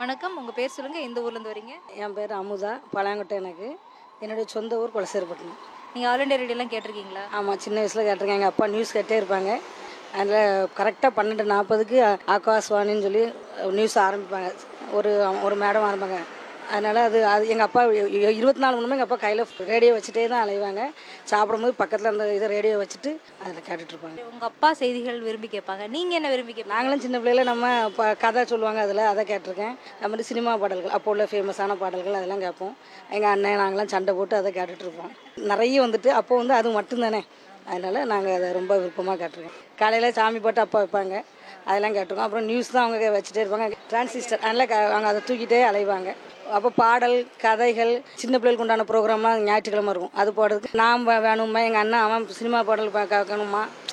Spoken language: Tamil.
வணக்கம் உங்கள் பேர் சொல்லுங்கள் எந்த ஊர்லேருந்து வரீங்க என் பேர் அமுதா பழாங்கொட்டை எனக்கு என்னுடைய சொந்த ஊர் குலசேரிப்பட்டினம் நீங்கள் ஆல் இண்டியா ரேடியோலாம் கேட்டிருக்கீங்களா ஆமாம் சின்ன வயசில் கேட்டிருக்கேன் எங்கள் அப்பா நியூஸ் கேட்டே இருப்பாங்க அதில் கரெக்டாக பன்னெண்டு நாற்பதுக்கு ஆகாஷ்வாணின்னு சொல்லி நியூஸ் ஆரம்பிப்பாங்க ஒரு ஒரு மேடம் ஆரம்பிப்பாங்க அதனால் அது அது எங்கள் அப்பா இருபத்தி நாலு மணி நேரம் எங்கள் அப்பா கையில் ரேடியோ வச்சுட்டே தான் அலைவாங்க சாப்பிடும்போது பக்கத்தில் அந்த இதை ரேடியோ வச்சுட்டு அதில் கேட்டுட்ருப்பாங்க உங்கள் அப்பா செய்திகள் விரும்பி கேட்பாங்க நீங்கள் என்ன விரும்பி கேட்பாங்க நாங்களும் சின்ன பிள்ளையில நம்ம இப்போ கதை சொல்லுவாங்க அதில் அதை கேட்டிருக்கேன் அது மாதிரி சினிமா பாடல்கள் அப்போ உள்ள ஃபேமஸான பாடல்கள் அதெல்லாம் கேட்போம் எங்கள் அண்ணன் நாங்களாம் சண்டை போட்டு அதை கேட்டுட்டு இருப்போம் நிறைய வந்துட்டு அப்போ வந்து அது மட்டும்தானே அதனால் நாங்கள் அதை ரொம்ப விருப்பமாக கேட்டிருக்கோம் காலையில் சாமி பாட்டு அப்பா வைப்பாங்க அதெல்லாம் கேட்டிருக்கோம் அப்புறம் நியூஸ் தான் அவங்க வச்சுட்டே இருப்பாங்க டிரான்சிஸ்டர் அதனால் க அவங்க அதை தூக்கிட்டே அலைவாங்க அப்போ பாடல் கதைகள் சின்ன பிள்ளைகளுக்கு உண்டான ப்ரோக்ராம்லாம் ஞாயிற்றுக்கிழமை இருக்கும் அது போடுறதுக்கு நாம் வே- வேணுமா எங்கள் அண்ணன் அவன் சினிமா பாடல் பா- கேட்கணுமா